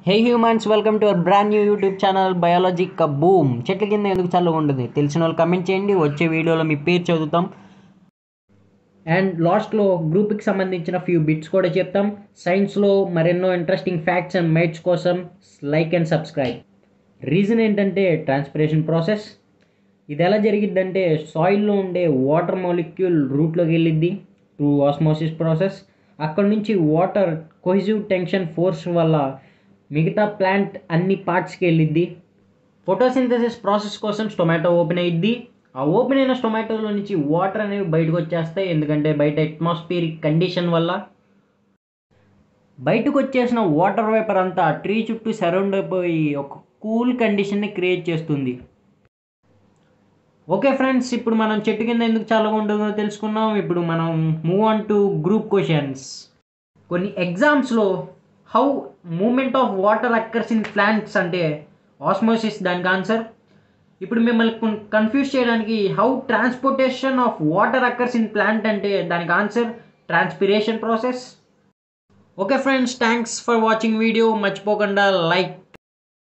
hey humans welcome to our brand new YouTube channel biology kaboom చెట్ల కింద ఎందుకు చల్లగా ఉంటుంది తెలిసిన వాళ్ళు కమెంట్ చేయండి వచ్చే వీడియోలో మీ పేరు చదువుతాం అండ్ లాస్ట్లో గ్రూప్కి సంబంధించిన ఫ్యూ బిట్స్ కూడా చెప్తాం సైన్స్లో మరెన్నో ఇంట్రెస్టింగ్ ఫ్యాక్ట్స్ అండ్ మైట్స్ కోసం లైక్ అండ్ సబ్స్క్రైబ్ రీజన్ ఏంటంటే ట్రాన్స్పిరేషన్ ప్రాసెస్ ఇది ఎలా జరిగిద్దంటే సాయిల్లో ఉండే వాటర్ మాలిక్యూల్ రూట్లోకి వెళ్ళిద్ది త్రూ ఆస్మోసిస్ ప్రాసెస్ అక్కడ నుంచి వాటర్ కొహిజివ్ టెన్షన్ ఫోర్స్ వల్ల మిగతా ప్లాంట్ అన్ని పార్ట్స్కి వెళ్ళిద్ది ఫోటోసింథసిస్ ప్రాసెస్ కోసం స్టొమాటో ఓపెన్ అయ్యిద్ది ఆ ఓపెన్ అయిన స్టొమాటోలో నుంచి వాటర్ అనేవి బయటకు వచ్చేస్తాయి ఎందుకంటే బయట అట్మాస్ఫియరిక్ కండిషన్ వల్ల బయటకు వచ్చేసిన వాటర్ వేపర్ అంతా ట్రీ చుట్టూ సరౌండ్ అయిపోయి ఒక కూల్ కండిషన్ని క్రియేట్ చేస్తుంది ఓకే ఫ్రెండ్స్ ఇప్పుడు మనం చెట్టు కింద ఎందుకు చల్లగా ఉంటుందో తెలుసుకున్నాం ఇప్పుడు మనం move on to group questions కొన్ని ఎగ్జామ్స్లో how movement of water occurs in plants అంటే ఆస్మోసిస్ దానికి ఆన్సర్ ఇప్పుడు మిమ్మల్ని కన్ఫ్యూజ్ చేయడానికి how transportation of water occurs in plant అంటే దానికి answer transpiration process okay friends thanks for watching video మర్చిపోకుండా లైక్